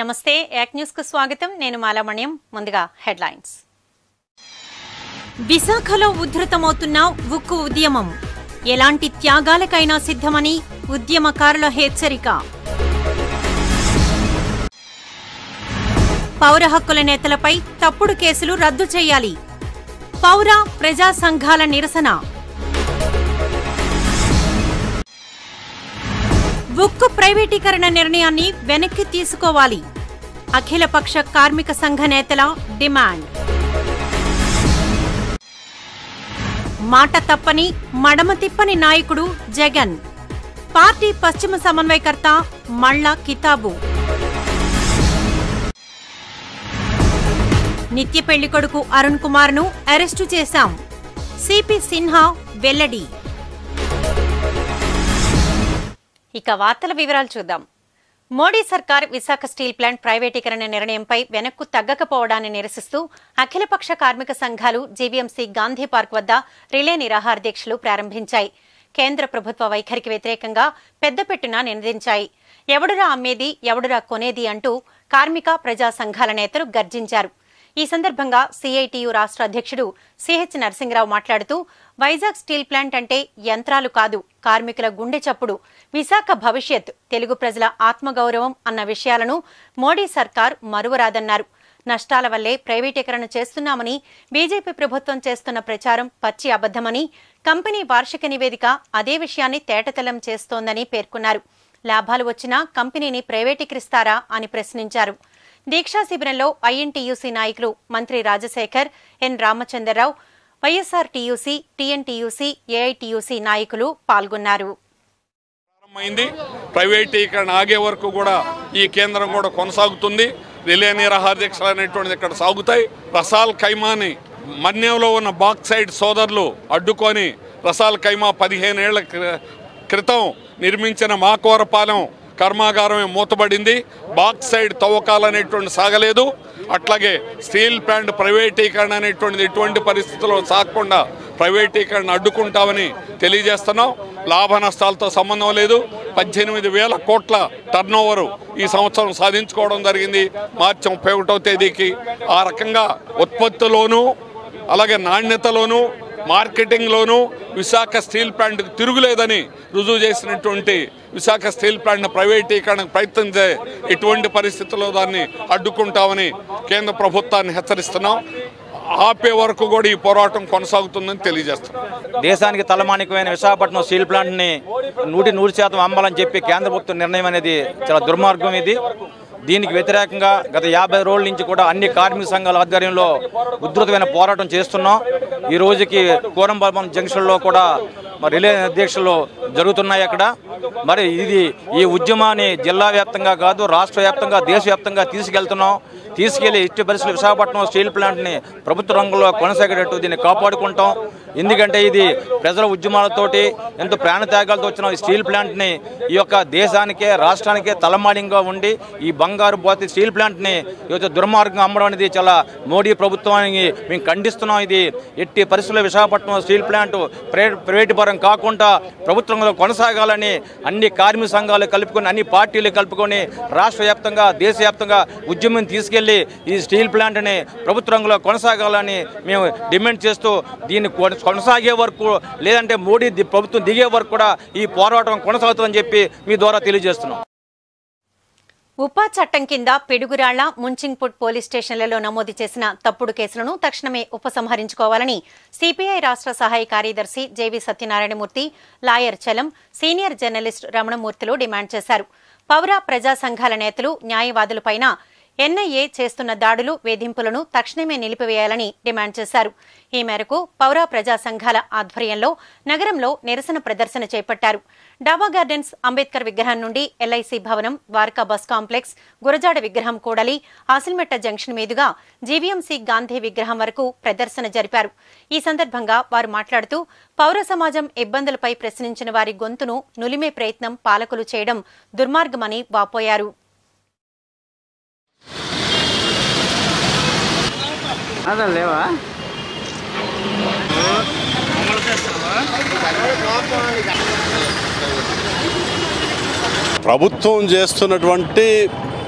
నమస్తే యాక్ న్యూస్ కు స్వాగతం నేను మాలామణ్యం ముందుగా హెడ్లైన్స్ విశాఖలో ఉధృతమవుతున్న ఉక్కు ఉద్యమం ఎలాంటి త్యాగాలకైనా సిద్ధమని ఉద్యమకారుల హెచ్చరిక పౌర హక్కుల నేతలపై తప్పుడు కేసులు రద్దు చేయాలి పౌర ప్రజా సంఘాల నిరసన ఉక్కు ప్రైవేటీకరణ నిర్ణయాన్ని వెనక్కి తీసుకోవాలి అఖిలపక్ష కార్మిక సంఘ నేతల డిమాండ్ మాట తప్పని మడమ తిప్పని నాయకుడు జగన్ పార్టీ పశ్చిమ సమన్వయకర్త మళ్ళా కితాబు నిత్య పెళ్లికొడుకు అరుణ్ కుమార్ ను అరెస్టు చేశాం సిపి సిన్హా వెల్లడి ఇక వార్తల వివరాలు చూద్దాం మోడీ సర్కార్ విశాఖ స్టీల్ ప్లాంట్ ప్రైవేటీకరణ నిర్ణయంపై వెనక్కు తగ్గకపోవడాన్ని నిరసిస్తూ అఖిలపక్ష కార్మిక సంఘాలు జీవీఎంసీ గాంధీ పార్క్ వద్ద రిలే నిరాహార దీక్షలు ప్రారంభించాయి కేంద్ర ప్రభుత్వ వైఖరికి వ్యతిరేకంగా పెద్దపెట్టున నినదించాయి ఎవడురా అమ్మేది ఎవడురా కొనేది అంటూ కార్మిక ప్రజా సంఘాల నేతలు గర్జించారు ఈ సందర్భంగా సిఐటియు రాష్ట్ర అధ్యక్షుడు సిహెచ్ నరసింహరావు మాట్లాడుతూ వైజాగ్ స్టీల్ ప్లాంట్ అంటే యంత్రాలు కాదు కార్మికుల గుండె చప్పుడు విశాఖ భవిష్యత్ తెలుగు ప్రజల ఆత్మగౌరవం అన్న విషయాలను మోడీ సర్కార్ మరువరాదన్నారు నష్టాల వల్లే ప్రైవేటీకరణ చేస్తున్నామని బీజేపీ ప్రభుత్వం చేస్తున్న ప్రచారం పచ్చి అబద్దమని కంపెనీ వార్షిక నివేదిక అదే విషయాన్ని తేటతెల్లం చేస్తోందని పేర్కొన్నారు లాభాలు వచ్చినా కంపెనీని ప్రైవేటీకరిస్తారా అని ప్రశ్నించారు దీక్షా శిబిరంలో ఐఎన్టీయూసీ నాయకులు మంత్రి Rajasekhar N Ramachandrarao YSR TUC TNTUC AITUC నాయకులు పాల్గొన్నారు ప్రారంభమైంది ప్రైవేటీకరణ ఆగే వరకు కూడా ఈ కేంద్రం కూడా కొనసాగుతుంది రిలే నిరాహార దీక్షలు అనేటువంటిది ఇక్కడ సాగుతాయి రసాల్ ఖైమాని మన్యంలో ఉన్న బాక్సైడ్ సోదరులు అడ్డుకొని రసాల్ ఖైమా పదిహేనేళ్ల క్రి- క్రితం నిర్మించిన మాకోరపాలెం కర్మాగారమే మూతబడింది బాక్సైడ్ తవ్వకాలు అనేటువంటి సాగలేదు అట్లాగే స్టీల్ ప్లాంట్ ప్రైవేటీకరణ అనేటువంటిది ఎటువంటి పరిస్థితుల్లో సాగకుండా ప్రైవేటీకరణ అడ్డుకుంటామని తెలియజేస్తున్నాం లాభ నష్టాలతో సంబంధం లేదు పద్దెనిమిది వేల కోట్ల టర్న్ ఈ సంవత్సరం సాధించుకోవడం జరిగింది మార్చి ముప్పై ఒకటో తేదీకి ఆ రకంగా ఉత్పత్తిలోనూ అలాగే నాణ్యతలోనూ మార్కెటింగ్లోనూ విశాఖ స్టీల్ ప్లాంట్కి తిరుగులేదని రుజువు చేసినటువంటి విశాఖ స్టీల్ ప్లాంట్ ప్రైవేటీకరణకు ప్రయత్నం చే ఎటువంటి పరిస్థితుల్లో దాన్ని అడ్డుకుంటామని కేంద్ర ప్రభుత్వాన్ని హెచ్చరిస్తున్నాం ఆపే వరకు కూడా ఈ పోరాటం కొనసాగుతుందని తెలియజేస్తున్నాం దేశానికి తలమానికమైన విశాఖపట్నం స్టీల్ ప్లాంట్ని నూటి నూరు శాతం అమ్మాలని చెప్పి కేంద్ర ప్రభుత్వం నిర్ణయం అనేది చాలా దుర్మార్గం ఇది దీనికి వ్యతిరేకంగా గత యాభై రోజుల నుంచి కూడా అన్ని కార్మిక సంఘాల ఆధ్వర్యంలో ఉధృతమైన పోరాటం చేస్తున్నాం ఈ రోజుకి కోరంబల్పం జంక్షన్లో కూడా మరి రిలే దీక్షలు జరుగుతున్నాయి అక్కడ మరి ఇది ఈ ఉద్యమాన్ని జిల్లా వ్యాప్తంగా కాదు రాష్ట్ర వ్యాప్తంగా దేశవ్యాప్తంగా తీసుకెళ్తున్నాం తీసుకెళ్లి ఇట్టి పరిస్థితులు విశాఖపట్నం స్టీల్ ప్లాంట్ని ప్రభుత్వ రంగంలో కొనసాగేటట్టు దీన్ని కాపాడుకుంటాం ఎందుకంటే ఇది ప్రజల ఉద్యమాలతోటి ఎంతో ప్రాణత్యాగాలతో వచ్చిన ఈ స్టీల్ ప్లాంట్ని ఈ యొక్క దేశానికే రాష్ట్రానికే తలమాడింగా ఉండి ఈ బంగారు పోతి స్టీల్ ప్లాంట్ని ఈరోజు దుర్మార్గంగా అమ్మడం అనేది చాలా మోడీ ప్రభుత్వానికి మేము ఖండిస్తున్నాం ఇది ఎట్టి పరిస్థితుల్లో Visakhapatnam steel plant private private పరం కాకుండా ప్రభుత్వంలో కొనసాగాలని అన్ని కార్మిక సంఘాలు కలుపుకొని అన్ని పార్టీలు కలుపుకొని రాష్ట్ర వ్యాప్తంగా దేశవ్యాప్తంగా ఉద్యమం తీసుకెళ్లి ఈ స్టీల్ ప్లాంట్ని ప్రభుత్వ రంగంలో కొనసాగాలని మేము డిమాండ్ చేస్తూ దీన్ని కొన- కొనసాగే వరకు లేదంటే మోడీ ది- ప్రభుత్వం దిగే వరకు కూడా ఈ పోరాటం కొనసాగుతుందని చెప్పి మీ ద్వారా తెలియజేస్తున్నాం ఉపా చట్టం కింద పిడుగురాళ్ల ముంచింగ్పుట్ పోలీస్ స్టేషన్లలో నమోదు చేసిన తప్పుడు కేసులను తక్షణమే ఉపసంహరించుకోవాలని సిపిఐ రాష్ట్ర సహాయ కార్యదర్శి JV Satyanarayanamurthy lawyer Chalam senior journalist Ramanamurthulu demand చేశారు పౌర ప్రజా సంఘాల నేతలు న్యాయవాదులపైన ఎన్ఐఏ చేస్తున్న దాడులు వేధింపులను తక్షణమే నిలిపివేయాలని డిమాండ్ చేశారు ఈ మేరకు పౌర ప్రజా సంఘాల ఆధ్వర్యంలో నగరంలో నిరసన ప్రదర్శన చేపట్టారు డాబా గార్డెన్స్ అంబేద్కర్ విగ్రహం నుండి ఎల్ఐసి భవనం ద్వారకా బస్ కాంప్లెక్స్ గురజాడ విగ్రహం కూడలి ఆసిల్మెట్ట జంక్షన్ మీదుగా జీవీఎంసీ గాంధీ విగ్రహం వరకు ప్రదర్శన జరిపారు ఈ సందర్భంగా వారు మాట్లాడుతూ పౌర సమాజం ఇబ్బందులపై ప్రశ్నించిన వారి గొంతును నులిమే ప్రయత్నం పాలకులు చేయడం దుర్మార్గమని వాపోయారు అదే లేవా ప్రభుత్వం చేస్తున్నటువంటి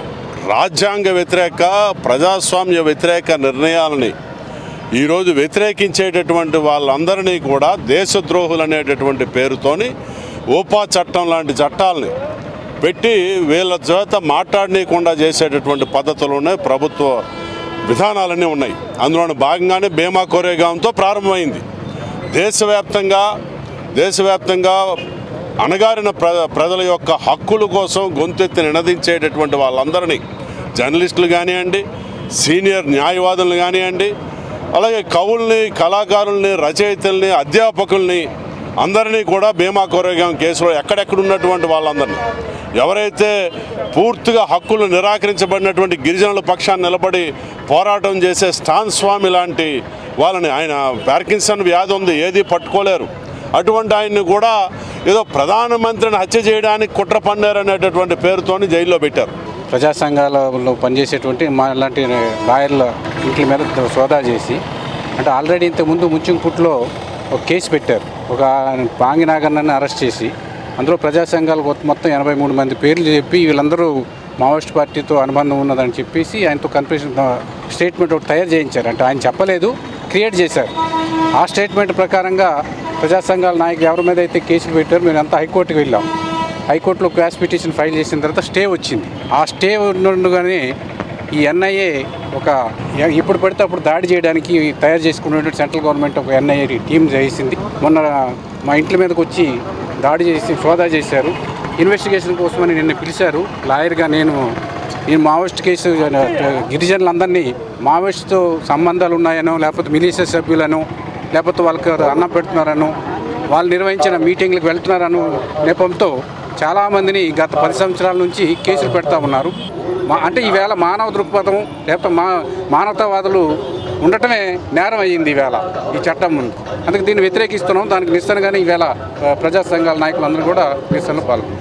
రాజ్యాంగ వ్యతిరేక ప్రజాస్వామ్య వ్యతిరేక నిర్ణయాలని ఈరోజు వ్యతిరేకించేటటువంటి వాళ్ళందరినీ కూడా దేశద్రోహులు అనేటటువంటి పేరుతోని ఓపా చట్టం లాంటి చట్టాలని పెట్టి వీళ్ళ చేత మాట్లాడనీయకుండా చేసేటటువంటి పద్ధతులు ఉన్నాయి ప్రభుత్వ విధానాలన్నీ ఉన్నాయి అందులో భాగంగానే భీమా కోరేగాంతో ప్రారంభమైంది దేశవ్యాప్తంగా దేశవ్యాప్తంగా అణగారిన ప్ర ప్రజల యొక్క హక్కుల కోసం గొంతెత్తి నినదించేటటువంటి వాళ్ళందరినీ జర్నలిస్టులు కానివ్వండి సీనియర్ న్యాయవాదులు కానివ్వండి అలాగే కవుల్ని కళాకారుల్ని రచయితల్ని అధ్యాపకుల్ని అందరినీ కూడా భీమా కోరేగాం కేసులో ఎక్కడెక్కడ ఉన్నటువంటి వాళ్ళందరినీ ఎవరైతే పూర్తిగా హక్కులు నిరాకరించబడినటువంటి గిరిజనుల పక్షాన్ని నిలబడి పోరాటం చేసే స్టాన్ స్వామి లాంటి వాళ్ళని ఆయన పార్కిన్సన్ వ్యాధి ఉంది ఏది పట్టుకోలేరు అటువంటి ఆయన్ని కూడా ఏదో ప్రధానమంత్రిని హత్య చేయడానికి కుట్ర పన్నారనేటటువంటి పేరుతోని జైల్లో పెట్టారు ప్రజా సంఘాలలో పనిచేసేటువంటి మా లాంటి లాయర్ల ఇంట్ల మీద సోదా చేసి అంటే ఆల్రెడీ ఇంతకుముందు ముంచుంపుట్లో ఒక కేసు పెట్టారు ఒక పాంగి నాగన్నని అరెస్ట్ చేసి అందులో ప్రజా సంఘాలు మొత్తం- మొత్తం ఎనభై మూడు మంది పేర్లు చెప్పి వీళ్ళందరూ మావోయిస్ట్ పార్టీతో అనుబంధం ఉన్నదని చెప్పేసి ఆయనతో కన్ఫ్యూషన్ స్టేట్మెంట్ ఒకటి తయారు చేయించారు అంటే ఆయన చెప్పలేదు క్రియేట్ చేశారు ఆ స్టేట్మెంట్ ప్రకారంగా ప్రజా సంఘాల నాయకులు ఎవరి మీద అయితే కేసులు పెట్టారో మేము అంతా హైకోర్టుకి వెళ్ళాం హైకోర్టులో క్వాష్ పిటిషన్ ఫైల్ చేసిన తర్వాత స్టే వచ్చింది ఆ స్టే ఉండగానే ఈ ఎన్ఐఏ ఒక ఎ- ఎప్పుడు పడితే అప్పుడు దాడి చేయడానికి తయారు చేసుకున్నటువంటి సెంట్రల్ గవర్నమెంట్ ఒక ఎన్ఐఏ టీం చేసింది మొన్న మా ఇంట్ల మీదకి వచ్చి దాడి చేసి సోదా చేశారు ఇన్వెస్టిగేషన్ కోసమని నిన్న పిలిచారు లాయర్గా నేను ఈ మావోయిస్ట్ కేసు గిరిజనులందరినీ మావోయిస్ట్తో సంబంధాలు ఉన్నాయనో లేకపోతే మిలీషియా సభ్యులను లేకపోతే వాళ్ళకి అన్నం పెడుతున్నారనో వాళ్ళు నిర్వహించిన మీటింగ్లకు వెళ్తున్నారను నెపంతో చాలామందిని గత పది సంవత్సరాల నుంచి కేసులు పెడతా ఉన్నారు మా అంటే ఈవేళ మానవ దృక్పథం లేకపోతే మా మానవతావాదులు ఉండటమే నేరం అయ్యింది ఈవేళ ఈ చట్టం ముందు అందుకే దీన్ని వ్యతిరేకిస్తున్నాం దానికి నిరసనగానే ఈవేళ ఆ, ప్రజా సంఘాల నాయకులందరూ కూడా నిరసనలో పాల్గొన్నారు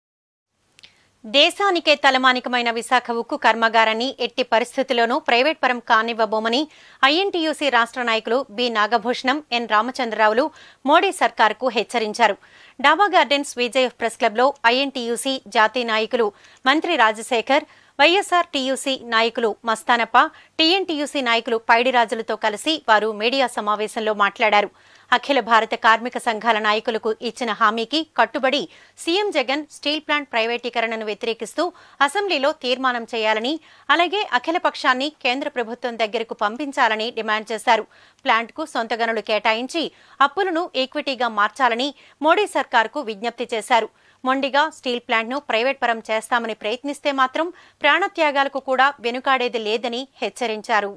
దేశానికే తలమానికమైన విశాఖ ఉక్కు కర్మాగారాన్ని ఎట్టి పరిస్థితుల్లోనూ ప్రైవేట్ పరం కానివ్వబోమని ఐఎన్టీయూసీ రాష్ట్ర నాయకులు బి నాగభూషణం ఎన్ రామచంద్రరావులు మోడీ సర్కార్కు హెచ్చరించారు డాబా గార్డెన్స్ విజయ్ ప్రెస్ క్లబ్లో ఐఎన్టీయూసీ జాతీయ నాయకులు మంత్రి రాజశేఖర్ వైఎస్ఆర్ టీయూసీ నాయకులు మస్తానప్ప టీఎన్టీయూసీ నాయకులు పైడిరాజులతో కలిసి వారు మీడియా సమావేశంలో మాట్లాడారు అఖిల భారత కార్మిక సంఘాల నాయకులకు ఇచ్చిన హామీకి కట్టుబడి సీఎం జగన్ స్టీల్ ప్లాంట్ ప్రైవేటీకరణను వ్యతిరేకిస్తూ అసెంబ్లీలో తీర్మానం చేయాలని అలాగే అఖిల పక్షాన్ని కేంద్ర ప్రభుత్వం దగ్గరకు పంపించాలని డిమాండ్ చేశారు ప్లాంట్కు సొంత గనులు కేటాయించి అప్పులను ఈక్విటీగా మార్చాలని మోడీ సర్కార్కు విజ్ఞప్తి చేశారు మొండిగా స్టీల్ ప్లాంట్ను ప్రైవేట్ పరం చేస్తామని ప్రయత్నిస్తే మాత్రం ప్రాణత్యాగాలకు కూడా వెనుకాడేది లేదని హెచ్చరించారు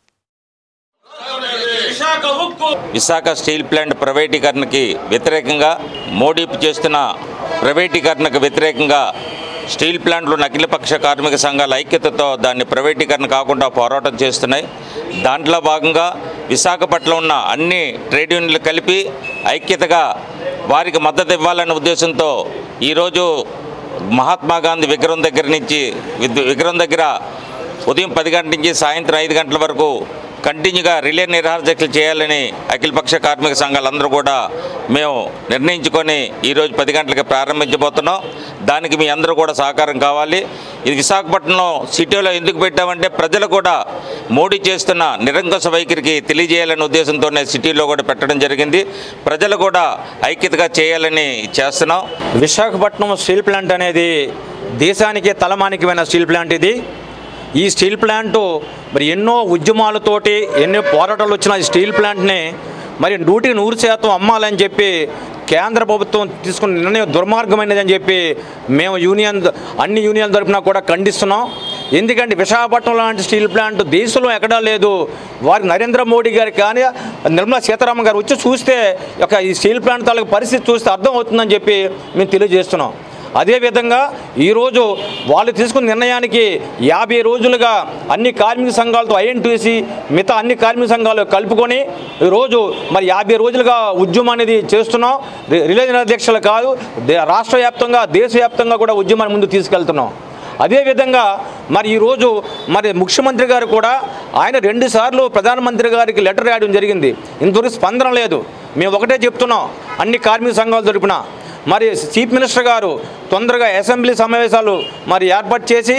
విశాఖ స్టీల్ ప్లాంట్ ప్రైవేటీకరణకి వ్యతిరేకంగా మోడీ చేస్తున్న ప్రైవేటీకరణకు వ్యతిరేకంగా స్టీల్ ప్లాంట్లు అఖిలపక్ష కార్మిక సంఘాల ఐక్యతతో దాన్ని ప్రైవేటీకరణ కాకుండా పోరాటం చేస్తున్నాయి దాంట్లో భాగంగా విశాఖపట్నంలో ఉన్న అన్ని ట్రేడ్ యూనియన్లు కలిపి ఐక్యతగా వారికి మద్దతు ఇవ్వాలనే ఉద్దేశంతో ఈరోజు మహాత్మా గాంధీ విగ్రహం దగ్గర నుంచి విద్- విగ్రహం దగ్గర ఉదయం పది గంటల నుంచి సాయంత్రం ఐదు గంటల వరకు కంటిన్యూగా రిలే నిరాహారదీక్షలు చేయాలని అఖిలపక్ష కార్మిక సంఘాలందరూ కూడా మేము నిర్ణయించుకొని ఈరోజు పది గంటలకి ప్రారంభించబోతున్నాం దానికి మీ అందరూ కూడా సహకారం కావాలి ఇది విశాఖపట్నంలో సిటీలో ఎందుకు పెట్టామంటే ప్రజలు కూడా మోడీ చేస్తున్న నిరంకుశ వైఖరికి తెలియజేయాలనే ఉద్దేశంతోనే సిటీలో కూడా పెట్టడం జరిగింది ప్రజలు కూడా ఐక్యతగా చేయాలని చేస్తున్నాం విశాఖపట్నం స్టీల్ ప్లాంట్ అనేది దేశానికే తలమానికమైన స్టీల్ ప్లాంట్ ఇది ఈ స్టీల్ ప్లాంటు మరి ఎన్నో ఉద్యమాలతోటి ఎన్నో పోరాటాలు వచ్చిన ఈ స్టీల్ ప్లాంట్ని మరి నూటికి నూరు శాతం అమ్మాలని చెప్పి కేంద్ర ప్రభుత్వం తీసుకున్న నిర్ణయం దుర్మార్గమైనదని చెప్పి మేము యూనియన్ అన్ని యూనియన్ తరపున కూడా ఖండిస్తున్నాం ఎందుకంటే విశాఖపట్నం లాంటి స్టీల్ ప్లాంట్ దేశంలో ఎక్కడా లేదు వారి నరేంద్ర మోడీ గారికి కానీ నిర్మలా సీతారామన్ గారు వచ్చి చూస్తే ఒక ఈ స్టీల్ ప్లాంట్ తాలూకు పరిస్థితి చూస్తే అర్థం అవుతుందని చెప్పి మేము తెలియజేస్తున్నాం అదేవిధంగా ఈరోజు వాళ్ళు తీసుకున్న నిర్ణయానికి యాభై రోజులుగా అన్ని కార్మిక సంఘాలతో ఐఎన్టీసీ మిగతా అన్ని కార్మిక సంఘాలు కలుపుకొని ఈరోజు మరి యాభై రోజులుగా ఉద్యమం అనేది చేస్తున్నాం రి- రిలే అధ్యక్షులు కాదు దే- రాష్ట్ర వ్యాప్తంగా దేశవ్యాప్తంగా కూడా ఉద్యమాన్ని ముందు తీసుకెళ్తున్నాం అదేవిధంగా మరి ఈరోజు మరి ముఖ్యమంత్రి గారు కూడా ఆయన రెండు సార్లు ప్రధానమంత్రి గారికి లెటర్ రాయడం జరిగింది ఇంతవరకు స్పందన లేదు మేము ఒకటే చెప్తున్నాం అన్ని కార్మిక సంఘాలు తరపున మరి చీఫ్ మినిస్టర్ గారు తొందరగా అసెంబ్లీ సమావేశాలు మరి ఏర్పాటు చేసి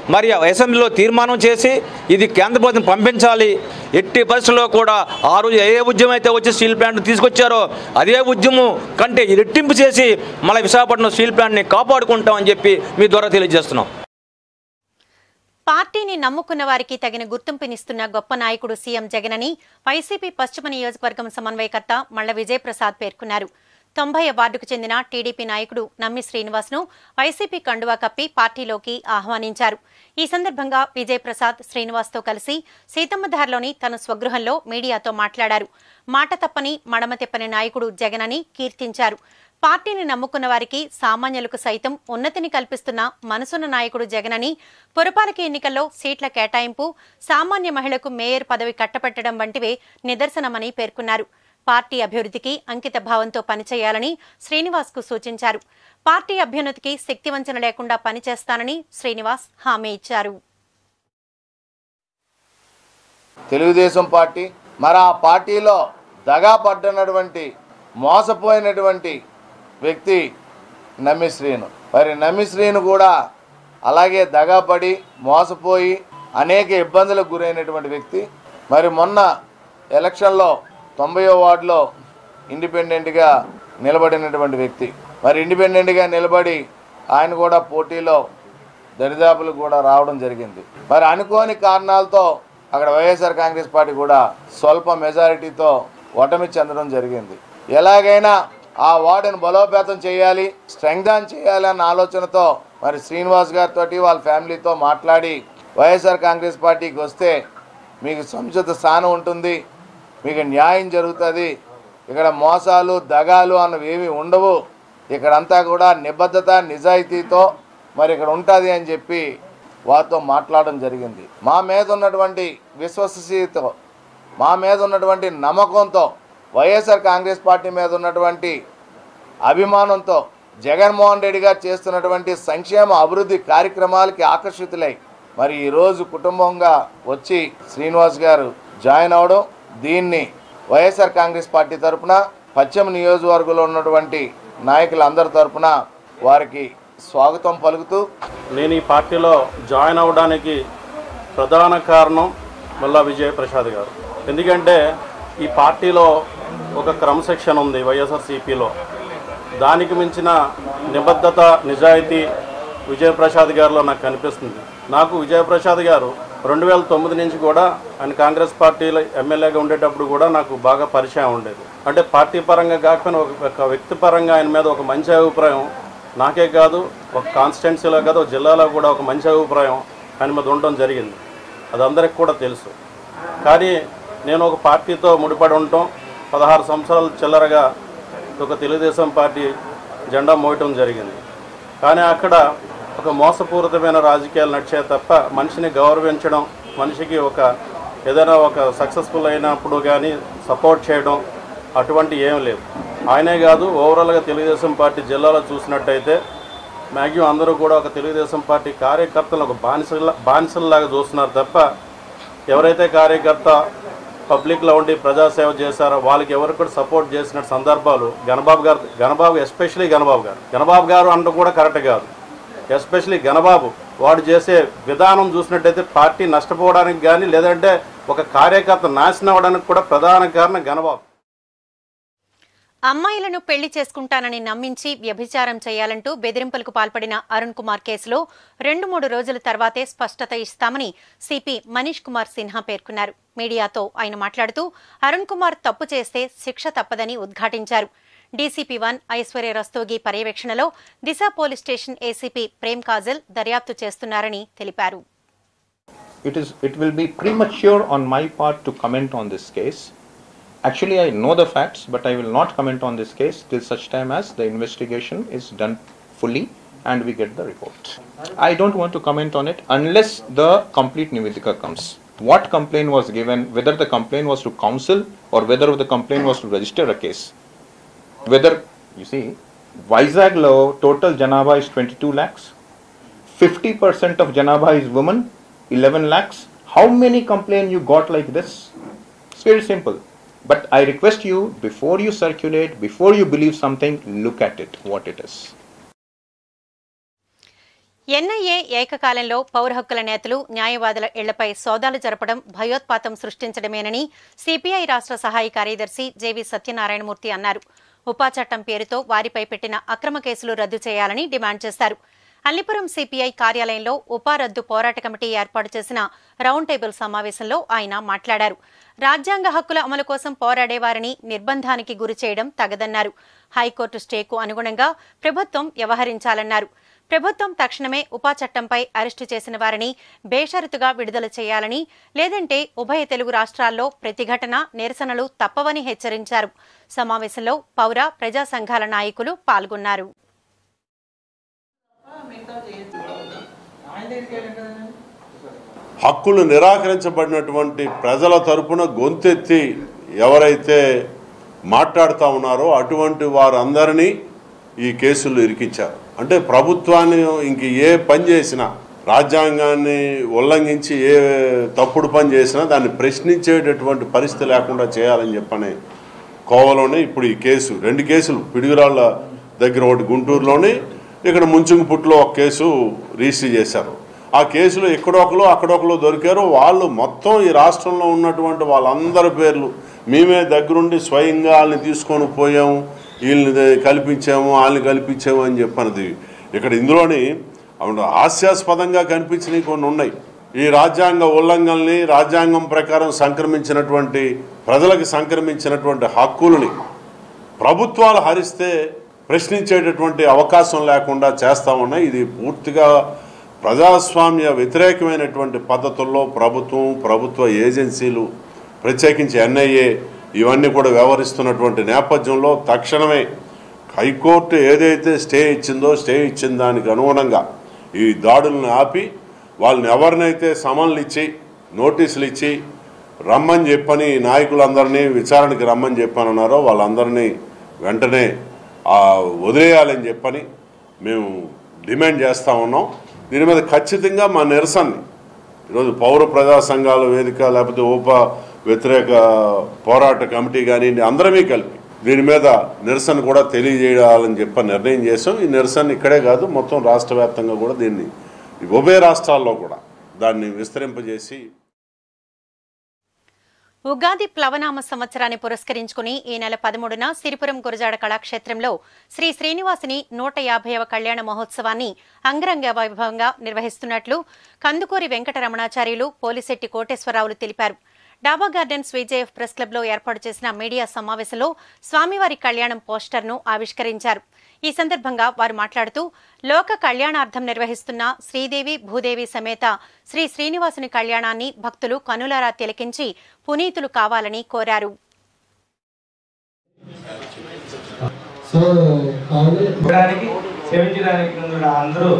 మరి అసెంబ్లీలో తీర్మానం చేసి ఇది కేంద్ర ప్రభుత్వం పంపించాలి ఎట్టి పరిస్థితుల్లో కూడా ఆ రోజు ఏ ఉద్యమం అయితే వచ్చి స్టీల్ ప్లాంట్ తీసుకొచ్చారో అదే ఉద్యమం కంటే రెట్టింపు చేసి మళ్ళీ విశాఖపట్నం స్టీల్ ప్లాంట్ని కాపాడుకుంటామని చెప్పి మీ ద్వారా తెలియజేస్తున్నాం పార్టీని నమ్ముకున్న వారికి తగిన గుర్తింపునిస్తున్న గొప్ప నాయకుడు సీఎం జగనని వైసీపీ పశ్చిమ నియోజకవర్గం సమన్వయకర్త మళ్ల విజయప్రసాద్ పేర్కొన్నారు తొంభై వార్డుకు చెందిన టీడీపీ నాయకుడు నమ్మి శ్రీనివాస్ను వైసీపీ కండువా కప్పి పార్టీలోకి ఆహ్వానించారు ఈ సందర్భంగా విజయప్రసాద్ శ్రీనివాస్తో కలిసి సీతమ్మధారలోని తన స్వగృహంలో మీడియాతో మాట్లాడారు మాట తప్పని మడమ తిప్పని నాయకుడు జగనని కీర్తించారు పార్టీని నమ్ముకున్న వారికి సామాన్యులకు సైతం ఉన్నతిని కల్పిస్తున్న మనసున్న నాయకుడు జగనని పురపాలక ఎన్నికల్లో సీట్ల కేటాయింపు సామాన్య మహిళకు మేయర్ పదవి కట్టపెట్టడం వంటివే నిదర్శనమని పేర్కొన్నారు పార్టీ అభివృద్ధికి అంకిత భావంతో పనిచేయాలని శ్రీనివాస్కు సూచించారు పార్టీ అభ్యున్నతికి శక్తివంచన లేకుండా పనిచేస్తానని శ్రీనివాస్ హామీ ఇచ్చారు తెలుగుదేశం పార్టీ మరి ఆ పార్టీలో దగా పడ్డనటువంటి మోసపోయినటువంటి వ్యక్తి నమ్మి శ్రీను మరి నమ్మి శ్రీను కూడా అలాగే దగాపడి మోసపోయి అనేక ఇబ్బందులకు గురైనటువంటి వ్యక్తి మరి మొన్న ఎలక్షన్లో తొంభైవ వార్డులో ఇండిపెండెంట్గా నిలబడినటువంటి వ్యక్తి మరి ఇండిపెండెంట్గా నిలబడి ఆయన కూడా పోటీలో దరిదాపులు కూడా రావడం జరిగింది మరి అనుకోని కారణాలతో అక్కడ వైఎస్ఆర్ కాంగ్రెస్ పార్టీ కూడా స్వల్ప మెజారిటీతో ఓటమి చెందడం జరిగింది ఎలాగైనా ఆ వార్డును బలోపేతం చేయాలి స్ట్రెంగ్దాన్ చేయాలి అన్న ఆలోచనతో మరి శ్రీనివాస్ గారితో వాళ్ళ ఫ్యామిలీతో మాట్లాడి వైఎస్ఆర్ కాంగ్రెస్ పార్టీకి వస్తే మీకు సముచిత స్థానం ఉంటుంది మీకు న్యాయం జరుగుతుంది ఇక్కడ మోసాలు దగాలు అన్నవి ఏమీ ఉండవు ఇక్కడంతా కూడా నిబద్ధత నిజాయితీతో మరి ఇక్కడ ఉంటుంది అని చెప్పి వారితో మాట్లాడడం జరిగింది మా మీద ఉన్నటువంటి విశ్వసనీయతో మా మీద ఉన్నటువంటి నమ్మకంతో వైఎస్ఆర్ కాంగ్రెస్ పార్టీ మీద ఉన్నటువంటి అభిమానంతో జగన్మోహన్ రెడ్డి గారు చేస్తున్నటువంటి సంక్షేమ అభివృద్ధి కార్యక్రమాలకి ఆకర్షితులై మరి ఈరోజు కుటుంబంగా వచ్చి శ్రీనివాస్ గారు జాయిన్ అవడం దీన్ని వైఎస్ఆర్ కాంగ్రెస్ పార్టీ తరపున పశ్చిమ నియోజకవర్గంలో ఉన్నటువంటి నాయకులందరి తరపున వారికి స్వాగతం పలుకుతూ నేను ఈ పార్టీలో జాయిన్ అవ్వడానికి ప్రధాన కారణం మల్లా విజయప్రసాద్ గారు ఎందుకంటే ఈ పార్టీలో ఒక క్రమశిక్షణ ఉంది వైఎస్ఆర్సీపీలో దానికి మించిన నిబద్ధత నిజాయితీ విజయప్రసాద్ గారిలో నాకు కనిపిస్తుంది నాకు విజయప్రసాద్ గారు రెండు వేల తొమ్మిది నుంచి కూడా ఆయన కాంగ్రెస్ పార్టీలో ఎమ్మెల్యేగా ఉండేటప్పుడు కూడా నాకు బాగా పరిచయం ఉండేది అంటే పార్టీ పరంగా కాకపోయినా ఒక ఒక వ్యక్తి పరంగా ఆయన మీద ఒక మంచి అభిప్రాయం నాకే కాదు ఒక కాన్స్టిట్యున్సీలో కాదు ఒక జిల్లాలో కూడా ఒక మంచి అభిప్రాయం ఆయన మీద ఉండడం జరిగింది అది అందరికి కూడా తెలుసు కానీ నేను ఒక పార్టీతో ముడిపడి ఉండటం పదహారు సంవత్సరాలు చిల్లరగా ఒక తెలుగుదేశం పార్టీ జెండా మోయటం జరిగింది కానీ అక్కడ ఒక మోసపూరితమైన రాజకీయాలు నడిచే తప్ప మనిషిని గౌరవించడం మనిషికి ఒక ఏదైనా ఒక సక్సెస్ఫుల్ అయినప్పుడు కానీ సపోర్ట్ చేయడం అటువంటి ఏం లేవు ఆయనే కాదు ఓవరాల్గా తెలుగుదేశం పార్టీ జిల్లాలో చూసినట్టయితే మ్యాక్సిమం అందరూ కూడా ఒక తెలుగుదేశం పార్టీ కార్యకర్తలను ఒక బానిసల బానిసల్లాగా చూస్తున్నారు తప్ప ఎవరైతే కార్యకర్త పబ్లిక్లో ఉండి ప్రజాసేవ చేశారో వాళ్ళకి ఎవరికి కూడా సపోర్ట్ చేసిన సందర్భాలు గణబాబు గారు గణబాబు ఎస్పెషలీ గణబాబు గారు గణబాబు గారు అంటూ కూడా కరెక్ట్ కాదు ఎస్పెషలీ గణబాబు వాడు చేసే విధానం చూసినట్టయితే పార్టీ నష్టపోవడానికి కానీ లేదంటే ఒక కార్యకర్త నాశనం అవ్వడానికి కూడా ప్రధాన కారణం గణబాబు అమ్మాయిలను పెళ్లి చేసుకుంటానని నమ్మించి వ్యభిచారం చేయాలంటూ బెదిరింపులకు పాల్పడిన అరుణ్ కుమార్ కేసులో రెండు మూడు రోజుల తర్వాతే స్పష్టత ఇస్తామని సిపి మనీష్ కుమార్ సిన్హా పేర్కొన్నారు మీడియాతో ఆయన మాట్లాడుతూ అరుణ్ కుమార్ తప్పు చేస్తే శిక్ష తప్పదని ఉద్ఘాటించారు డీసీపీ వన్ ఐశ్వర్య రస్తోగి పర్యవేక్షణలో Disha police station ACP Prem Kajal దర్యాప్తు చేస్తున్నారని తెలిపారు it is it will be premature on my part to comment on this case actually i know the facts but i will not comment on this case till such time as the investigation is done fully and we get the report i don't want to comment on it unless the complete nivedika comes what complaint was given whether the complaint was to counsel or whether the complaint was to register a case whether you see Vizag law total Janaba is 22 lakhs 50% of Janaba is women 11 lakhs how many complaint you got like this it's very simple but I request you before you circulate before you believe something look at it what it is NIA ఏకకాలంలో పౌర హక్కుల నేతలు న్యాయవాదుల ఇళ్లపై సోదాలు జరపడం భయోత్పాతం సృష్టించడమేనని CPI రాష్ట్ర సహాయ కార్యదర్శి జేవి సత్యనారాయణమూర్తి అన్నారు ఉపా చట్టం పేరుతో వారిపై పెట్టిన అక్రమ కేసులు రద్దు చేయాలని డిమాండ్ చేశారు అల్లిపురం సిపిఐ కార్యాలయంలో ఉపా రద్దు పోరాట కమిటీ ఏర్పాటు చేసిన రౌండ్ టేబుల్ సమావేశంలో ఆయన మాట్లాడారు రాజ్యాంగ హక్కుల అమలు కోసం పోరాడేవారిని నిర్బంధానికి గురి చేయడం తగదన్నారు హైకోర్టు స్టేకు అనుగుణంగా ప్రభుత్వం వ్యవహరించాలన్నారు ప్రభుత్వం తక్షణమే ఉపా చట్టంపై అరెస్టు చేసిన వారిని బేషరతుగా విడుదల చేయాలని లేదంటే ఉభయ తెలుగు రాష్ట్రాల్లో ప్రతిఘటన నిరసనలు తప్పవని హెచ్చరించారు సమావేశంలో పౌర ప్రజా సంఘాల నాయకులు పాల్గొన్నారు హక్కులు నిరాకరించబడినటువంటి ప్రజల తరపున గొంతెత్తి ఎవరైతే మాట్లాడుతూ ఉన్నారో అటువంటి వారందరినీ ఈ కేసుల్లో ఇరికించారు అంటే ప్రభుత్వాన్ని ఇంక ఏ పని చేసినా రాజ్యాంగాన్ని ఉల్లంఘించి ఏ తప్పుడు పని చేసినా దాన్ని ప్రశ్నించేటటువంటి పరిస్థితి లేకుండా చేయాలని చెప్పని కోవలోనే ఇప్పుడు ఈ కేసు రెండు కేసులు పిడుగురాళ్ళ దగ్గర ఒకటి గుంటూరులోని ఇక్కడ ముంచుంగుపుట్లో ఒక కేసు రిజిస్టర్ చేశారు ఆ కేసులో ఎక్కడొకరు అక్కడొకరు దొరికారు వాళ్ళు మొత్తం ఈ రాష్ట్రంలో ఉన్నటువంటి వాళ్ళందరి పేర్లు మేమే దగ్గరుండి స్వయంగా వాళ్ళని తీసుకొని పోయాము వీళ్ళని కల్పించాము వాళ్ళని కల్పించాము అని చెప్పన్నది ఇక్కడ ఇందులోని అవును హాస్యాస్పదంగా కనిపించినవి కొన్ని ఉన్నాయి ఈ రాజ్యాంగ ఉల్లంఘనల్ని రాజ్యాంగం ప్రకారం సంక్రమించినటువంటి ప్రజలకు సంక్రమించినటువంటి హక్కులని ప్రభుత్వాలు హరిస్తే ప్రశ్నించేటటువంటి అవకాశం లేకుండా చేస్తా ఉన్నాయి ఇది పూర్తిగా ప్రజాస్వామ్య వ్యతిరేకమైనటువంటి పద్ధతుల్లో ప్రభుత్వం ప్రభుత్వ ఏజెన్సీలు ప్రత్యేకించి ఎన్ఐఏ ఇవన్నీ కూడా వ్యవహరిస్తున్నటువంటి నేపథ్యంలో తక్షణమే హైకోర్టు ఏదైతే స్టే ఇచ్చిందో స్టే ఇచ్చిన దానికి అనుగుణంగా ఈ దాడులను ఆపి వాళ్ళని ఎవరినైతే సమన్లు ఇచ్చి నోటీసులు ఇచ్చి రమ్మని చెప్పని నాయకులందరినీ విచారణకి రమ్మని చెప్పనున్నారో వాళ్ళందరినీ వెంటనే ఆ, వదిలేయాలని చెప్పని మేము డిమాండ్ చేస్తూ ఉన్నాం దీని మీద ఖచ్చితంగా మా నిరసనని ఈరోజు పౌర ప్రజా సంఘాల వేదిక లేకపోతే ఉప వ్యతిరేక పోరాట కమిటీ కానీ అందరమే కలిపి దీని మీద నిరసన కూడా తెలియజేయాలని చెప్పి నిర్ణయం చేసాం ఈ నిరసన ఇక్కడే కాదు మొత్తం రాష్ట్ర వ్యాప్తంగా కూడా దీన్ని ఈ ఉభయ రాష్ట్రాల్లో కూడా దాన్ని విస్తరింపజేసి ఉగాది ప్లవనామ సంవత్సరాన్ని పురస్కరించుకుని ఈ నెల పదమూడున సిరిపురం గురజాడ కళాక్షేత్రంలో శ్రీ శ్రీనివాసుని నూట యాభైవ కళ్యాణ మహోత్సవాన్ని అంగరంగ వైభవంగా నిర్వహిస్తున్నట్లు కందుకూరి వెంకటరమణాచార్యులు పోలిశెట్టి కోటేశ్వరరావులు తెలిపారు డాబా గార్డెన్స్ విజేఎఫ్ ప్రెస్ క్లబ్లో ఏర్పాటు చేసిన మీడియా సమావేశంలో స్వామివారి కళ్యాణం పోస్టర్ను ఆవిష్కరించారు ఈ సందర్భంగా వారు మాట్లాడుతూ లోక కళ్యాణార్థం నిర్వహిస్తున్న శ్రీదేవి భూదేవి సమేత శ్రీ శ్రీనివాసుని కళ్యాణాన్ని భక్తులు కనులారా తిలకించి పునీతులు కావాలని కోరారు సో కావున సేవించడానికి ముందు అందరూ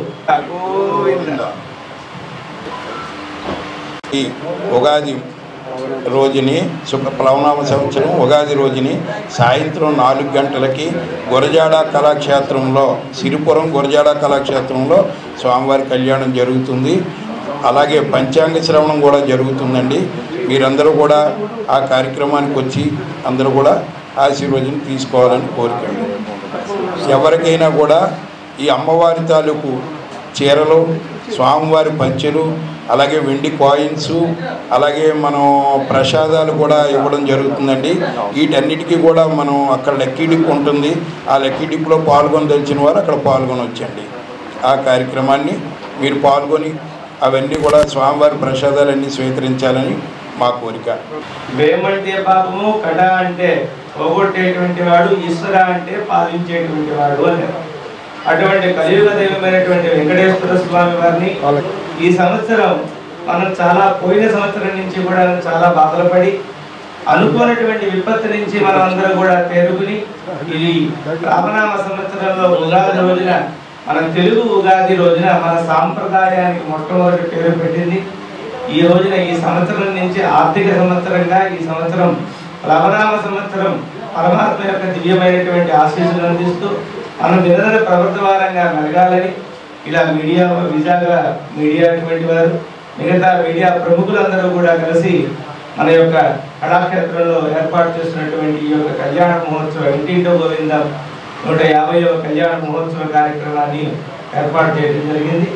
ఈ ఉగాది రోజుని శుభ ప్లవనామ సంవత్సరం ఉగాది రోజుని సాయంత్రం నాలుగు గంటలకి గురజాడ కళాక్షేత్రంలో సిరిపురం గురజాడ కళాక్షేత్రంలో స్వామివారి కళ్యాణం జరుగుతుంది అలాగే పంచాంగ శ్రవణం కూడా జరుగుతుందండి మీరందరూ కూడా ఆ కార్యక్రమానికి వచ్చి అందరూ కూడా ఆశీర్వచనం తీసుకోవాలని కోరికండి ఎవరికైనా కూడా ఈ అమ్మవారి తాలూకు చీరలు స్వామివారి పంచెలు అలాగే వెండి కాయిన్స్ అలాగే మనం ప్రసాదాలు కూడా ఇవ్వడం జరుగుతుందండి వీటన్నిటికీ కూడా మనం అక్కడ లక్కీ డిప్ ఉంటుంది ఆ లక్కీ డిప్లో పాల్గొనదలిచిన వారు అక్కడ పాల్గొనవచ్చండి ఆ కార్యక్రమాన్ని మీరు పాల్గొని అవన్నీ కూడా స్వామివారి ప్రసాదాలన్నీ స్వీకరించాలని మా కోరిక వేమంటే పాపము కడ అంటే పోగొట్టేటువంటి వాడు ఈశ్వర అంటే పాలించేటువంటి వాడు అని అటువంటి కలియుగ దైవమైనటువంటి వెంకటేశ్వర స్వామి వారిని ఈ సంవత్సరం మనం చాలా పోయిన సంవత్సరం నుంచి కూడా చాలా బాధలు పడి అనుకోనటువంటి విపత్తు నుంచి మనం అందరం కూడా తేరుకుని ఇది రామనామ సంవత్సరంలో ఉగాది రోజున మన తెలుగు ఉగాది రోజున మన సాంప్రదాయానికి మొట్టమొదటి పేరు పెట్టింది ఈ రోజున ఈ సంవత్సరం నుంచి ఆర్థిక సంవత్సరంగా ఈ సంవత్సరం లవనామ సంవత్సరం పరమాత్మ యొక్క దివ్యమైనటువంటి ఆశీస్సులు అందిస్తూ మనం నిరంతర ప్రవర్తమానంగా మెలగాలని ఇలా మీడియా విజాగా మీడియా అటువంటి వారు మిగతా మీడియా ప్రముఖులందరూ కూడా కలిసి మన యొక్క కళాక్షేత్రంలో ఏర్పాటు చేసినటువంటి ఈ యొక్క కళ్యాణ మహోత్సవం ఇంటింటో గోవింద నూట యాభైవ కళ్యాణ మహోత్సవ కార్యక్రమాన్ని ఏర్పాటు చేయడం జరిగింది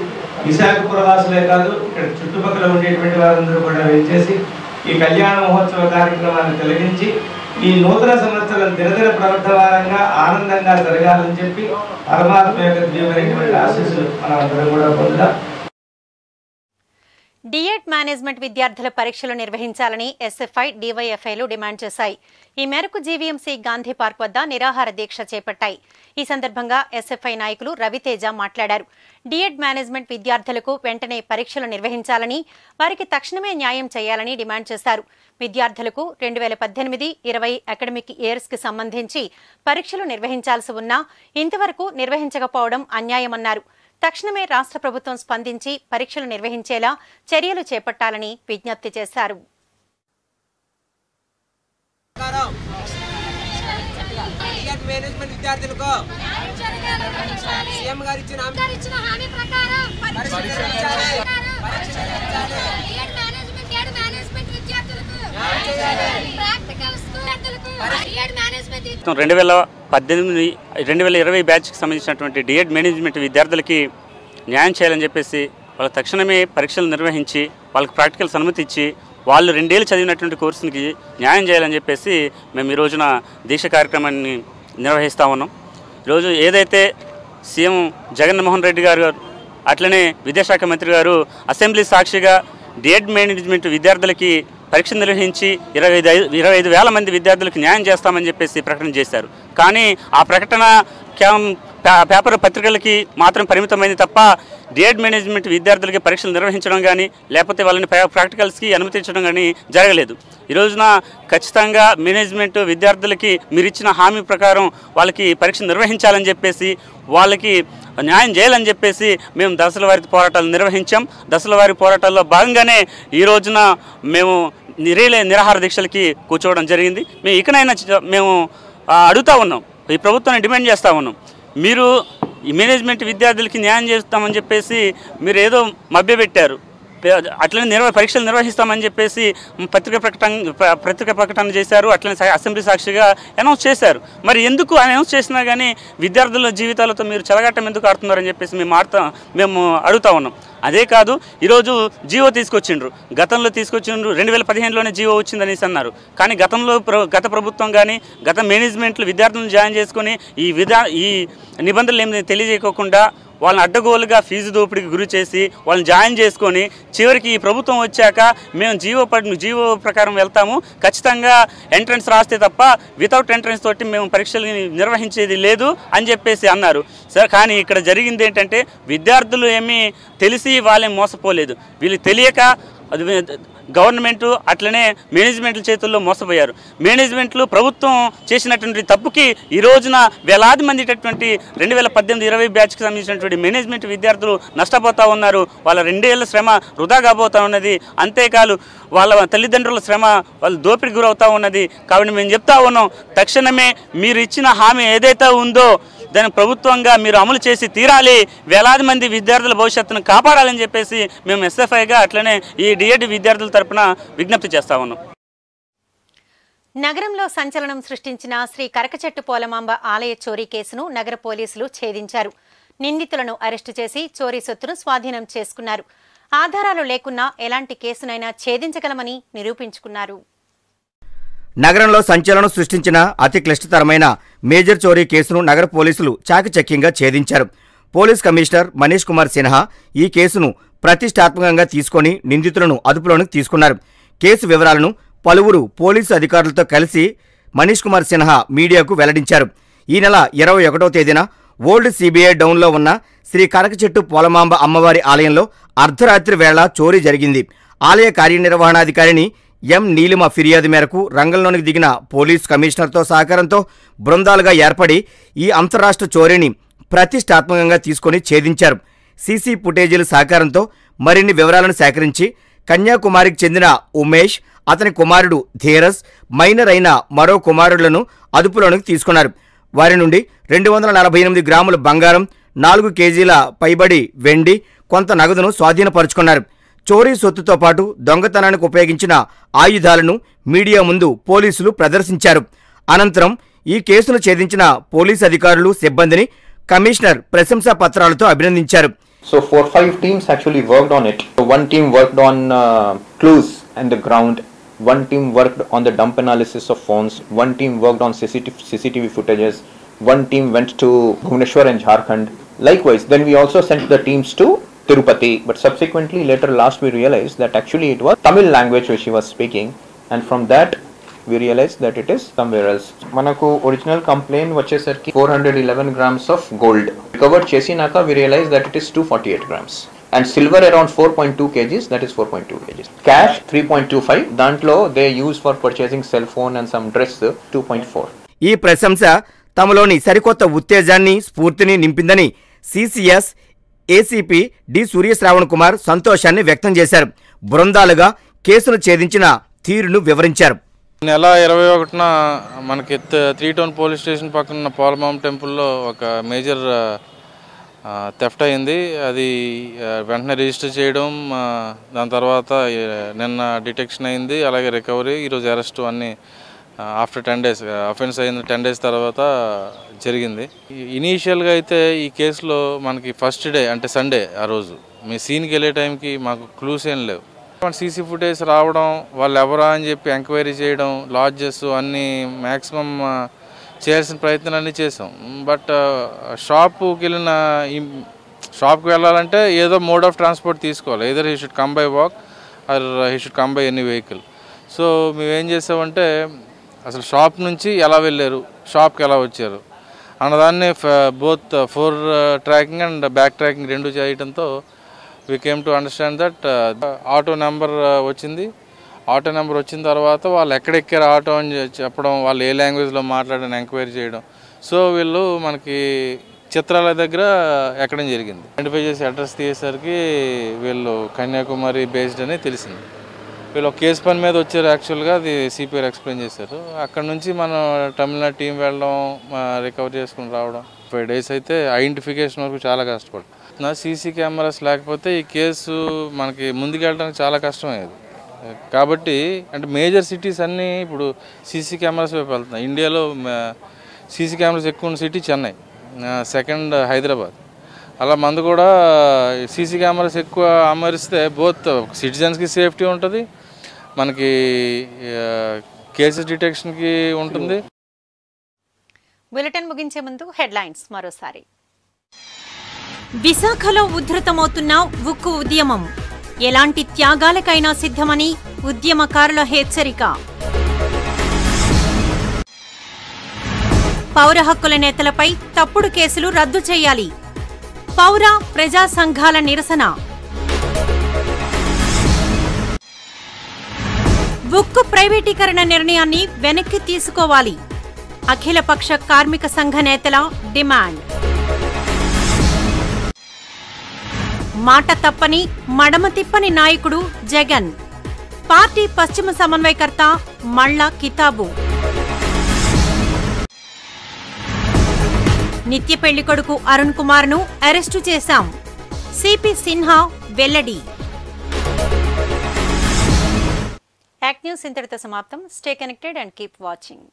విశాఖపుర వాసులే కాదు ఇక్కడ చుట్టుపక్కల ఉండేటువంటి వారందరూ కూడా వెళ్ళేసి ఈ కళ్యాణ మహోత్సవ కార్యక్రమాన్ని తొలగించి ఈ నూతన సంవత్సరం దినదిన ప్రవర్తమానంగా ఆనందంగా జరగాలని చెప్పి పరమాత్మ యొక్క దివ్యమైనటువంటి ఆశీస్సులు మనం అందరం కూడా పొందుదాం డిఎడ్ మేనేజ్మెంట్ విద్యార్థుల పరీక్షలు నిర్వహించాలని ఎస్ఎఫ్ఐ డివైఎఫ్ఐలు డిమాండ్ చేశాయి ఈ మేరకు జీవీఎంసీ గాంధీ పార్క్ వద్ద నిరాహార దీక్ష చేపట్టాయి ఈ సందర్భంగా ఎస్ఎఫ్ఐ నాయకులు రవితేజ మాట్లాడారు డిఎడ్ మేనేజ్మెంట్ విద్యార్థులకు వెంటనే పరీక్షలు నిర్వహించాలని వారికి తక్షణమే న్యాయం చేయాలని డిమాండ్ చేశారు విద్యార్థులకు రెండు వేల పద్దెనిమిది ఇరవై అకాడమిక్ ఇయర్స్ కి సంబంధించి పరీక్షలు నిర్వహించాల్సి ఉన్నా ఇంతవరకు నిర్వహించకపోవడం అన్యాయమన్నారు తక్షణమే రాష్ట్ర ప్రభుత్వం స్పందించి పరీక్షలు నిర్వహించేలా చర్యలు చేపట్టాలని విజ్ఞప్తి చేశారు మేనేజ్మెంట్ విద్యార్థులకు సీఎం గారు ఇచ్చిన ఇచ్చిన హామీ ప్రకారం పరిష్కరించాలి రెండు వేల పద్దెనిమిది రెండు వేల ఇరవై బ్యాచ్కి సంబంధించినటువంటి డిఎడ్ మేనేజ్మెంట్ విద్యార్థులకి న్యాయం చేయాలని చెప్పేసి వాళ్ళకి తక్షణమే పరీక్షలు నిర్వహించి వాళ్ళకి ప్రాక్టికల్స్ అనుమతి ఇచ్చి వాళ్ళు రెండేళ్ళు చదివినటువంటి కోర్సునికి న్యాయం చేయాలని చెప్పేసి మేము ఈ రోజున దీక్ష కార్యక్రమాన్ని నిర్వహిస్తూ ఉన్నాం ఈరోజు ఏదైతే సీఎం జగన్మోహన్ రెడ్డి గారు అట్లనే విద్యాశాఖ మంత్రి గారు అసెంబ్లీ సాక్షిగా డిఎడ్ మేనేజ్మెంట్ విద్యార్థులకి పరీక్ష నిర్వహించి ఇరవై ఐదు ఇరవై ఐదు వేల మంది విద్యార్థులకు న్యాయం చేస్తామని చెప్పేసి ప్రకటన చేశారు కానీ ఆ ప్రకటన కేవలం పే- పేపర్ పత్రికలకి మాత్రం పరిమితమైంది తప్ప డిఎడ్ మేనేజ్మెంట్ విద్యార్థులకి పరీక్షలు నిర్వహించడం కానీ లేకపోతే వాళ్ళని ప్రా- ప్రాక్టికల్స్కి అనుమతించడం కానీ జరగలేదు ఈ రోజున ఖచ్చితంగా మేనేజ్మెంట్ విద్యార్థులకి మీరు ఇచ్చిన హామీ ప్రకారం వాళ్ళకి పరీక్ష నిర్వహించాలని చెప్పేసి వాళ్ళకి న్యాయం చేయాలని చెప్పేసి మేము దశల వారి పోరాటాలు నిర్వహించాం దశల వారి పోరాటాల్లో భాగంగానే ఈ రోజున మేము నిరీలే నిరాహార దీక్షలకి కూర్చోవడం జరిగింది మేము ఇకనైనా చ- మేము ఆ, అడుగుతా ఉన్నాం ఈ ప్రభుత్వాన్ని డిమాండ్ చేస్తూ ఉన్నాం మీరు ఈ మేనేజ్మెంట్ విద్యార్థులకి న్యాయం చేస్తామని చెప్పేసి మీరు ఏదో మభ్యపెట్టారు పే- అట్లనే నిర్వ పరీక్షలు నిర్వహిస్తామని చెప్పేసి పత్రిక ప్రకటన ప- పత్రిక ప్రకటన చేశారు అట్లనే సా- అసెంబ్లీ సాక్షిగా అనౌన్స్ చేశారు మరి ఎందుకు అనౌన్స్ చేసినా కానీ విద్యార్థుల జీవితాలతో మీరు చెలగట్టం ఎందుకు ఆడుతున్నారని చెప్పేసి మేము ఆడుతా మేము అడుగుతా ఉన్నాం అదే కాదు ఈరోజు జీవో తీసుకొచ్చిండ్రు గతంలో తీసుకొచ్చిండ్రు రెండు వేల పదిహేనులోనే జీవో వచ్చిందనేసి అన్నారు కానీ గతంలో ప్ర- గత ప్రభుత్వం కానీ గత మేనేజ్మెంట్లు విద్యార్థులను జాయిన్ చేసుకొని ఈ విధా ఈ నిబంధనలు ఏమి తెలియజేయకోకుండా వాళ్ళని అడ్డగోలుగా ఫీజు దోపిడీకి గురి చేసి వాళ్ళని జాయిన్ చేసుకొని చివరికి ఈ ప్రభుత్వం వచ్చాక మేము జీవో పడి జీవో ప్రకారం వెళ్తాము ఖచ్చితంగా ఎంట్రన్స్ రాస్తే తప్ప వితౌట్ ఎంట్రన్స్ తోటి మేము పరీక్షలు నిర్వహించేది లేదు అని చెప్పేసి అన్నారు సార్ కానీ ఇక్కడ జరిగింది ఏంటంటే విద్యార్థులు ఏమీ తెలిసి వాళ్ళేం మోసపోలేదు వీళ్ళు తెలియక అది గవర్నమెంట్ అట్లనే మేనేజ్మెంట్ల చేతుల్లో మోసపోయారు మేనేజ్మెంట్లు ప్రభుత్వం చేసినటువంటి తప్పుకి ఈ రోజున వేలాది మంది ఇటువంటి రెండు వేల పద్దెనిమిది ఇరవై బ్యాచ్కి సంబంధించినటువంటి మేనేజ్మెంట్ విద్యార్థులు నష్టపోతూ ఉన్నారు వాళ్ళ రెండేళ్ల శ్రమ వృధా కాబోతా ఉన్నది అంతేకాదు వాళ్ళ తల్లిదండ్రుల శ్రమ వాళ్ళు దోపిడికి గురవుతా ఉన్నది కాబట్టి మేము చెప్తా ఉన్నాం తక్షణమే మీరు ఇచ్చిన హామీ ఏదైతే ఉందో దాన్ని ప్రభుత్వంగా మీరు అమలు చేసి తీరాలి వేలాది మంది విద్యార్థుల భవిష్యత్తును కాపాడాలని చెప్పేసి మేము ఎస్ఎఫ్ఐగా అట్లనే ఈ డిఎడ్ విద్యార్థుల తరపున విజ్ఞప్తి చేస్తా ఉన్నాం నగరంలో సంచలనం సృష్టించిన శ్రీ కరకచెట్టు పోలమాంబ ఆలయ చోరీ కేసును నగర పోలీసులు ఛేదించారు నిందితులను అరెస్టు చేసి చోరీ సొత్తును స్వాధీనం చేసుకున్నారు ఆధారాలు లేకున్నా ఎలాంటి కేసునైనా ఛేదించగలమని నిరూపించుకున్నారు నగరంలో సంచలనం సృష్టించిన అతి క్లిష్టతరమైన మేజర్ చోరీ కేసును నగర పోలీసులు చాకచక్యంగా ఛేదించారు పోలీస్ కమిషనర్ మనీష్ కుమార్ సిన్హా ఈ కేసును ప్రతిష్టాత్మకంగా తీసుకొని నిందితులను అదుపులోకి తీసుకున్నారు కేసు వివరాలను పలువురు పోలీసు అధికారులతో కలిసి మనీష్ కుమార్ సిన్హా మీడియాకు వెల్లడించారు ఈ నెల ఇరవై ఒకటో తేదీన ఓల్డ్ సిబిఐ డౌన్లో ఉన్న శ్రీ కరకచెట్టు పోలమాంబ అమ్మవారి ఆలయంలో అర్ధరాత్రి వేళ చోరీ జరిగింది ఆలయ కార్యనిర్వహణాధికారిని ఎం నీలిమ ఫిర్యాదు మేరకు రంగంలోనికి దిగిన పోలీస్ కమిషనర్తో సహకారంతో బృందాలుగా ఏర్పడి ఈ అంతరాష్ట్ర చోరీని ప్రతిష్టాత్మకంగా తీసుకొని ఛేదించారు సీసీ ఫుటేజీల సహకారంతో మరిన్ని వివరాలను సేకరించి కన్యాకుమారికి చెందిన ఉమేష్ అతని కుమారుడు ధీరస్ మైనర్ అయిన మరో కుమారులను అదుపులోనికి తీసుకున్నారు వారి నుండి రెండు వందల నలభై ఎనిమిది గ్రాముల బంగారం నాలుగు కేజీల పైబడి వెండి కొంత నగదును స్వాధీనపరుచుకున్నారు చోరీ సొత్తుతో పాటు దొంగతనానికి ఉపయోగించిన ఆయుధాలను మీడియా ముందు పోలీసులు ప్రదర్శించారు అనంతరం ఈ కేసును ఛేదించిన పోలీస్ అధికారులు సిబ్బందిని కమిషనర్ ప్రశంసా పత్రాలతో అభినందించారు So four five teams actually worked on it. So one team worked on uh, clues and the ground. One team worked on the dump analysis of phones. One team worked on CCTV, CCTV footages. One team went to Bhubaneswar and Jharkhand. Likewise, then we also sent the teams to Tirupati. But subsequently, later last, we realized that actually it was Tamil language which he was speaking, and from that we realized that it is somewhere else. మనకు original complaint వచ్చేసరికి four hundred eleven grams of gold recover చేసినాక we realise that it is two forty eight grams and silver around four point two kgs that is four point two kgs cash three point two five దాంట్లో they use for purchasing cell phone and some dress two point four ఈ ప్రశంస తమలోని సరికొత్త ఉత్తేజాన్ని స్ఫూర్తిని నింపిందని CCS ACP D Suryasravan Kumar సంతోషాన్ని వ్యక్తం చేశారు బృందాలుగా కేసును ఛేదించిన తీరును వివరించారు నెల ఇరవై ఒకటిన మనకి త- త్రీ టౌన్ పోలీస్ స్టేషన్ పక్కన ఉన్న పోలమాం టెంపుల్లో ఒక మేజర్ థెఫ్ట్ అయింది అది ఆ, వెంటనే రిజిస్టర్ చేయడం ఆ, దాని తర్వాత ఆ, నిన్న డిటెక్షన్ అయింది అలాగే రికవరీ ఈరోజు అరెస్ట్ అన్నీ ఆఫ్టర్ టెన్ డేస్ అఫెన్స్ అయిన టెన్ డేస్ తర్వాత జరిగింది ఇనీషియల్గా అయితే ఈ కేసులో మనకి ఫస్ట్ డే అంటే సండే ఆ రోజు మీ సీన్కి వెళ్ళే టైంకి మాకు క్లూస్ ఏం లేవు సీసీ ఫుటేజ్ రావడం వాళ్ళు ఎవరా అని చెప్పి ఎంక్వైరీ చేయడం లాడ్జెస్ అన్నీ మ్యాక్సిమం చేయాల్సిన ప్రయత్నాలు అన్నీ చేసాం బట్ షాప్కి వెళ్ళిన ఈ- షాప్కి వెళ్ళాలంటే ఏదో మోడ్ ఆఫ్ ట్రాన్స్పోర్ట్ తీసుకోవాలి either he should come by walk or he should come by any vehicle so మేమేం చేసామంటే అసలు షాప్ నుంచి ఎలా వెళ్ళారు షాప్కి ఎలా వచ్చారు అన్నదాన్ని both for tracking and back tracking రెండు చేయడంతో we came to understand that auto number వచ్చింది ఆటో నెంబర్ వచ్చిన తర్వాత వాళ్ళు ఎక్కడెక్కారు ఆటో అని చె- చెప్పడం వాళ్ళు ఏ లాంగ్వేజ్లో మాట్లాడని ఎంక్వైరీ చేయడం సో వీళ్ళు మనకి చిత్రాల దగ్గర ఎక్కడం జరిగింది ఐడెంటిఫై చేసి అడ్రస్ తీసేసరికి వీళ్ళు కన్యాకుమారి బేస్డ్ అని తెలిసింది వీళ్ళు ఒక కేసు పని మీద వచ్చారు యాక్చువల్గా అది సిపిఆర్ ఎక్స్ప్లెయిన్ చేశారు అక్కడ నుంచి మనం తమిళనాడు టీం వెళ్ళడం రికవర్ చేసుకుని రావడం ఫైవ్ డేస్ అయితే ఐడెంటిఫికేషన్ వరకు చాలా కష్టపడు నా సీసీ కెమెరాస్ లేకపోతే ఈ కేసు మనకి ముందుకెళ్ళడానికి చాలా కష్టమయ్యేది కాబట్టి అంటే మేజర్ సిటీస్ అన్నీ ఇప్పుడు సీసీ కెమెరాస్ వైపు వెళ్తున్నాయి ఇండియాలో సీసీ కెమెరాస్ ఎక్కువ ఉన్న సిటీ చెన్నై సెకండ్ హైదరాబాద్ అలా మంది కూడా సీసీ కెమెరాస్ ఎక్కువ అమరిస్తే బోత్ సిటిజన్స్కి సేఫ్టీ ఉంటుంది మనకి కేసెస్ డిటెక్షన్కి ఉంటుంది బులెటిన్ ముగించే ముందు హెడ్లైన్స్ మరోసారి విశాఖలో ఉధృతమవుతున్న ఉక్కు ఉద్యమం ఎలాంటి త్యాగాలకైనా సిద్ధమని ఉద్యమకారుల హెచ్చరిక పౌర హక్కుల నేతలపై తప్పుడు కేసులు రద్దు చేయాలి పౌర ప్రజా సంఘాల నిరసన ఉక్కు ప్రైవేటీకరణ నిర్ణయాన్ని వెనక్కి తీసుకోవాలి అఖిలపక్ష కార్మిక సంఘ నేతల డిమాండ్ మాట తప్పని మడమ తిప్పని నాయకుడు జగన్ పార్టీ పశ్చిమ సమన్వయకర్త మళ్ళా కితాబు నిత్య పెళ్లి కొడుకు అరుణ్ కుమార్ ను అరెస్టు చేశాం సిపి సిన్హా వెల్లడి యాక్ట్ న్యూస్ ఇంతటితో సమాప్తం stay connected and keep watching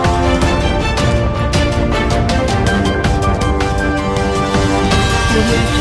Thank you.